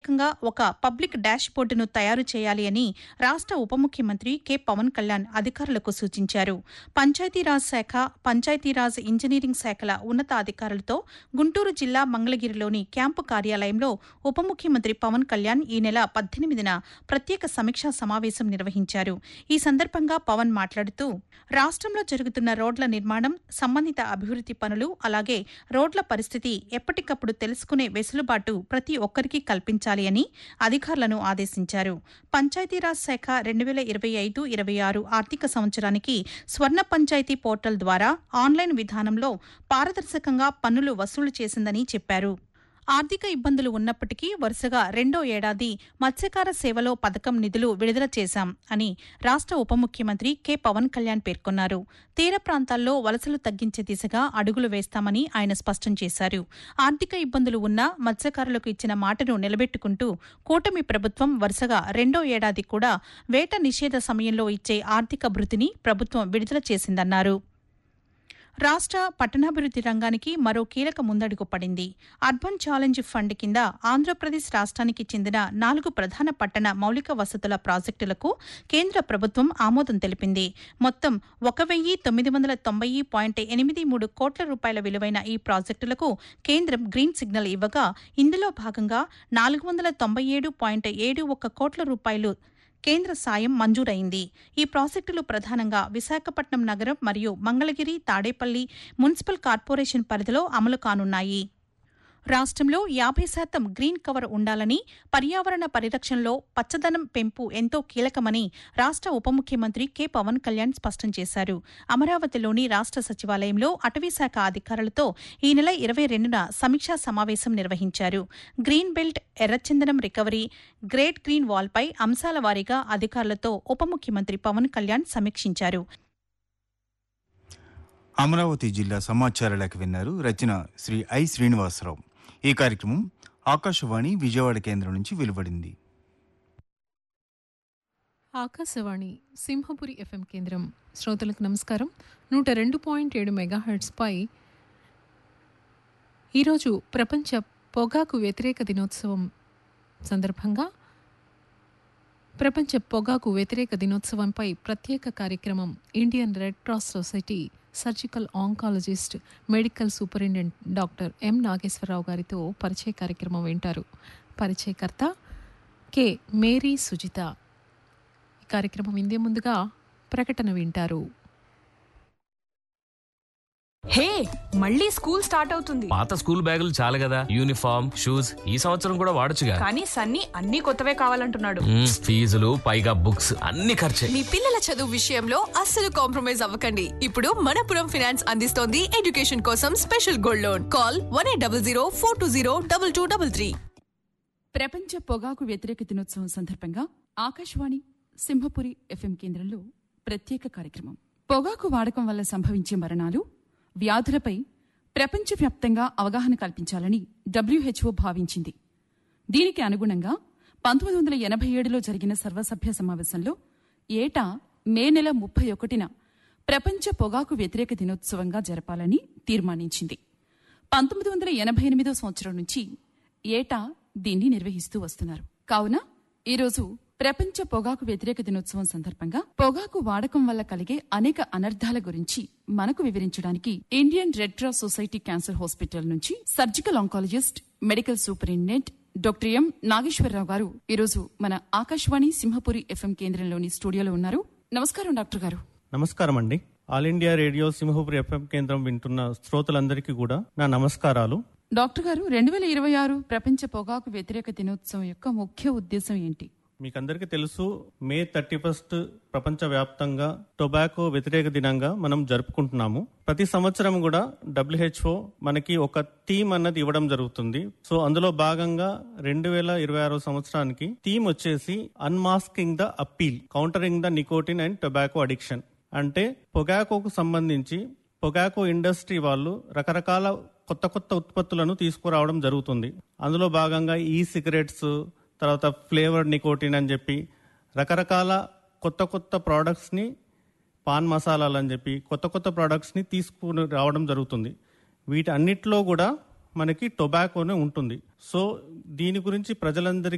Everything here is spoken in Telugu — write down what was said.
పారదర్శకంగా ఒక పబ్లిక్ డాష్ బోర్డును తయారు చేయాలి అని రాష్ట ఉప ముఖ్యమంత్రి కె పవన్ కళ్యాణ్ అధికారులకు సూచించారు పంచాయతీరాజ్ శాఖ పంచాయతీరాజ్ ఇంజనీరింగ్ శాఖల ఉన్నతాధికారులతో గుంటూరు జిల్లా మంగళగిరిలోని క్యాంపు కార్యాలయంలో ఉప ముఖ్యమంత్రి పవన్ కళ్యాణ్ ఈ నెల పద్దెనిమిదిన ప్రత్యేక సమీక్షా సమావేశం నిర్వహించారు ఈ సందర్భంగా పవన్ మాట్లాడుతూ రాష్ట్రంలో జరుగుతున్న రోడ్ల నిర్మాణం సంబంధిత అభివృద్ది పనులు అలాగే రోడ్ల పరిస్థితి ఎప్పటికప్పుడు తెలుసుకునే వెసులుబాటు ప్రతి ఒక్కరికి కల్పించాలి అని అధికారులను ఆదేశించారు పంచాయతీరాజ్ శాఖ రెండు వేల ఇరవై ఐదు ఇరవై ఆరు ఆర్థిక సంవత్సరానికి స్వర్ణ పంచాయతీ పోర్టల్ ద్వారా ఆన్లైన్ విధానంలో పారదర్శకంగా పన్నులు వసూలు చేసిందని చెప్పారు ఆర్థిక ఇబ్బందులు ఉన్నప్పటికీ వరుసగా రెండో ఏడాది మత్స్యకార సేవలో పథకం నిధులు విడుదల చేశాం అని రాష్ట్ర ఉప ముఖ్యమంత్రి కె పవన్ కళ్యాణ్ పేర్కొన్నారు తీర ప్రాంతాల్లో వలసలు తగ్గించే దిశగా అడుగులు వేస్తామని ఆయన స్పష్టం చేశారు ఆర్థిక ఇబ్బందులు ఉన్నా మత్స్యకారులకు ఇచ్చిన మాటను నిలబెట్టుకుంటూ కూటమి ప్రభుత్వం వరుసగా రెండో ఏడాది కూడా వేట నిషేధ సమయంలో ఇచ్చే ఆర్థిక భృతిని ప్రభుత్వం విడుదల చేసిందన్నారు రాష్ట్ర పట్టణాభివృద్ది రంగానికి మరో కీలక ముందడుగు పడింది అర్బన్ ఛాలెంజ్ ఫండ్ కింద ఆంధ్రప్రదేశ్ రాష్ట్రానికి చెందిన నాలుగు ప్రధాన పట్టణ మౌలిక వసతుల ప్రాజెక్టులకు కేంద్ర ప్రభుత్వం ఆమోదం తెలిపింది మొత్తం ఒక వెయ్యి తొమ్మిది వందల తొంభై పాయింట్ ఎనిమిది మూడు కోట్ల రూపాయల విలువైన ఈ ప్రాజెక్టులకు కేంద్రం గ్రీన్ సిగ్నల్ ఇవ్వగా ఇందులో భాగంగా నాలుగు వందల తొంభై ఏడు పాయింట్ ఏడు ఒక్క కోట్ల రూపాయలు కేంద్ర సాయం మంజూరైంది ఈ ప్రాజెక్టులు ప్రధానంగా విశాఖపట్నం నగరం మరియు మంగళగిరి తాడేపల్లి మున్సిపల్ కార్పొరేషన్ పరిధిలో అమలు కానున్నాయి రాష్ట్రంలో యాభై శాతం గ్రీన్ కవర్ ఉండాలని పర్యావరణ పరిరక్షణలో పచ్చదనం పెంపు ఎంతో కీలకమని రాష్ట్ర ఉప ముఖ్యమంత్రి కె పవన్ కళ్యాణ్ స్పష్టం చేశారు అమరావతిలోని రాష్ట్ర సచివాలయంలో అటవీశాఖ అధికారులతో ఈ నెల ఇరవై రెండున సమీక్షా సమావేశం నిర్వహించారు గ్రీన్ బెల్ట్ ఎర్రచందనం రికవరీ గ్రేట్ గ్రీన్ వాల్పై అంశాల వారీగా అధికారులతో ఉప ముఖ్యమంత్రి పవన్ కళ్యాణ్ సమీక్షించారు అమరావతి జిల్లా సమాచార లేఖ విన్నారు రచన శ్రీ ఐ శ్రీనివాసరావు ఈ కార్యక్రమం ఆకాశవాణి విజయవాడ కేంద్రం నుంచి వెలువడింది ఆకాశవాణి సింహపురి ఎఫ్ఎం కేంద్రం శ్రోతలకు నమస్కారం నూట రెండు పాయింట్ ఏడు మెగాహెర్ట్స్పై ఈరోజు ప్రపంచ పొగాకు వ్యతిరేక దినోత్సవం సందర్భంగా ప్రపంచ పొగాకు వ్యతిరేక దినోత్సవంపై ప్రత్యేక కార్యక్రమం Indian Red Cross Society surgical oncologist medical superintendent doctor M Nageswararao గారితో పరిచయ కార్యక్రమం వింటారు పరిచయకర్త కె మేరీ సుజిత ఈ కార్యక్రమం ఇందే ముందుగా ప్రకటన వింటారు హే మళ్ళీ స్కూల్ స్టార్ట్ అవుతుంది పాత స్కూల్ బ్యాగులు చాలు కదా యూనిఫామ్ షూస్ ఈ సంవత్సరం కూడా వాడొచ్చుగా కానీ సన్నీ అన్ని కొత్తవే కావాలంటున్నాడు మ్మ్, ఫీజులు పైగా బుక్స్ అన్ని ఖర్చే మీ పిల్లల చదువు విషయంలో అస్సలు కాంప్రమైజ్ అవ్వకండి ఇప్పుడు మనపురం ఫినాన్స్ అందిస్తోంది ఎడ్యుకేషన్ కోసం special gold loan call one eight double zero four two zero double two double three ప్రపంచ పొగాకు వ్యతిరేక దినోత్సవం సందర్భంగా ఆకాశవాణి సింహపురి ఎఫ్ఎం కేంద్రంలో ప్రత్యేక కార్యక్రమం పొగాకు వాడకం వల్ల సంభవించే మరణాలు వ్యాధులపై ప్రపంచవ్యాప్తంగా అవగాహన కల్పించాలని డబ్ల్యూహెచ్ఓ భావించింది దీనికి అనుగుణంగా పంతొమ్మిది వందల ఎనభై ఏడులో జరిగిన సర్వసభ్య సమావేశంలో ఏటా మే నెల ముప్పై ఒకటిన ప్రపంచ పొగాకు వ్యతిరేక దినోత్సవంగా జరపాలని తీర్మానించింది పంతొమ్మిది వందల ఎనభై ఎనిమిదో సంవత్సరం నుంచి ఏటా దీన్ని నిర్వహిస్తూ వస్తున్నారు కావున ఈరోజు ప్రపంచ పొగాకు వ్యతిరేక దినోత్సవం సందర్భంగా పొగాకు వాడకం వల్ల కలిగే అనేక అనర్థాల గురించి మనకు వివరించడానికి Indian Red Cross Society cancer hospital నుంచి surgical oncologist medical superintendent doctor M Nageswararao గారు ఈరోజు మన ఆకాశవాణి సింహపురి ఎఫ్ఎం కేంద్రంలోని స్టూడియోలో ఉన్నారు నమస్కారం డాక్టర్ గారు నమస్కారం అండి All India Radio Simhapuri FM కేంద్రం వింటున్న శ్రోతలందరికీ కూడా నా నమస్కారాలు డాక్టర్ గారు రెండు వేల ఇరవై ఆరు ప్రపంచ పొగాకు వ్యతిరేక దినోత్సవం యొక్క ముఖ్య ఉద్దేశం ఏంటి మీకందరికీ తెలుసు మే థర్టీ ఫస్ట్ ప్రపంచ వ్యాప్తంగా టొబాకో వ్యతిరేక దినంగా మనం జరుపుకుంటున్నాము ప్రతి సంవత్సరం కూడా డబ్ల్యూహెచ్ఓ మనకి ఒక థీమ్ అన్నది ఇవ్వడం జరుగుతుంది సో అందులో భాగంగా రెండు వేల ఇరవై ఆరో సంవత్సరానికి థీమ్ వచ్చేసి unmasking the appeal countering the nicotine and tobacco addiction అంటే పొగాకోకు సంబంధించి పొగాకో ఇండస్ట్రీ వాళ్ళు రకరకాల కొత్త కొత్త ఉత్పత్తులను తీసుకురావడం జరుగుతుంది అందులో భాగంగా ఈ సిగరెట్స్ తర్వాత ఫ్లేవర్ నికోటిన్ అని చెప్పి రకరకాల కొత్త కొత్త ప్రోడక్ట్స్ని పాన్ మసాలాలు అని చెప్పి కొత్త కొత్త ప్రోడక్ట్స్ని తీసుకుని రావడం జరుగుతుంది వీటి అన్నిట్లో కూడా మనకి టొబాకోనే ఉంటుంది సో దీని గురించి ప్రజలందరికీ